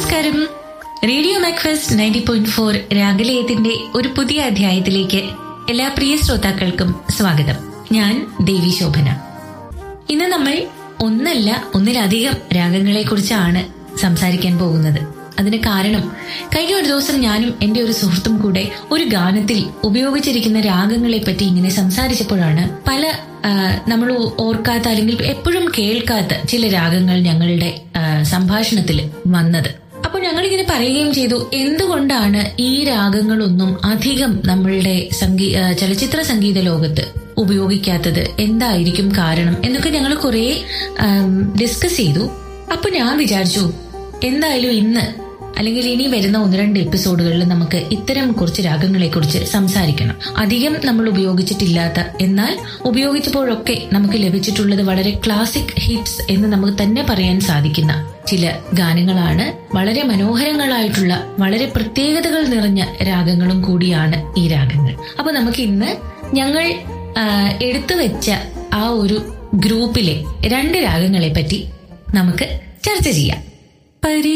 നമസ്കാരം radio Macfast ninety point four രാഗലയത്തിന്റെ ഒരു പുതിയ അധ്യായത്തിലേക്ക് എല്ലാ പ്രിയ ശ്രോതാക്കൾക്കും സ്വാഗതം ഞാൻ ദേവി ശോഭന ഇന്ന് നമ്മൾ ഒന്നല്ല ഒന്നിലധികം രാഗങ്ങളെ കുറിച്ചാണ് സംസാരിക്കാൻ പോകുന്നത് അതിന് കാരണം കഴിഞ്ഞ ഒരു ദിവസം ഞാനും എന്റെ ഒരു സുഹൃത്തും കൂടെ ഒരു ഗാനത്തിൽ ഉപയോഗിച്ചിരിക്കുന്ന രാഗങ്ങളെ പറ്റി ഇങ്ങനെ സംസാരിച്ചപ്പോഴാണ് പല നമ്മൾ ഓർക്കാത്ത അല്ലെങ്കിൽ എപ്പോഴും കേൾക്കാത്ത ചില രാഗങ്ങൾ ഞങ്ങളുടെ സംഭാഷണത്തിൽ വന്നത് അപ്പോൾ ഞങ്ങളിങ്ങനെ പറയുകയും ചെയ്തു എന്തുകൊണ്ടാണ് ഈ രാഗങ്ങളൊന്നും അധികം നമ്മളുടെ സംഗീ ആ, ചലച്ചിത്ര സംഗീത ലോകത്ത് ഉപയോഗിക്കാത്തത് എന്തായിരിക്കും കാരണം എന്നൊക്കെ ഞങ്ങൾ കുറെ ഡിസ്കസ് ചെയ്തു അപ്പൊ ഞാൻ വിചാരിച്ചു എന്തായാലും ഇന്ന് അല്ലെങ്കിൽ ഇനി വരുന്ന ഒന്ന് രണ്ട് എപ്പിസോഡുകളിൽ നമുക്ക് ഇത്തരം കുറച്ച് രാഗങ്ങളെ കുറിച്ച് സംസാരിക്കണം അധികം നമ്മൾ ഉപയോഗിച്ചിട്ടില്ലാത്ത എന്നാൽ ഉപയോഗിച്ചപ്പോഴൊക്കെ നമുക്ക് ലഭിച്ചിട്ടുള്ളത് വളരെ ക്ലാസിക് ഹിറ്റ്സ് എന്ന് നമുക്ക് തന്നെ പറയാൻ സാധിക്കുന്ന ചില ഗാനങ്ങളാണ് വളരെ മനോഹരങ്ങളായിട്ടുള്ള വളരെ പ്രത്യേകതകൾ നിറഞ്ഞ രാഗങ്ങളും കൂടിയാണ് ഈ രാഗങ്ങൾ അപ്പൊ നമുക്ക് ഇന്ന് ഞങ്ങൾ ആ, എടുത്തു വെച്ച ആ ഒരു ഗ്രൂപ്പിലെ രണ്ട് രാഗങ്ങളെ പറ്റി നമുക്ക് ചർച്ച ചെയ്യാം പരി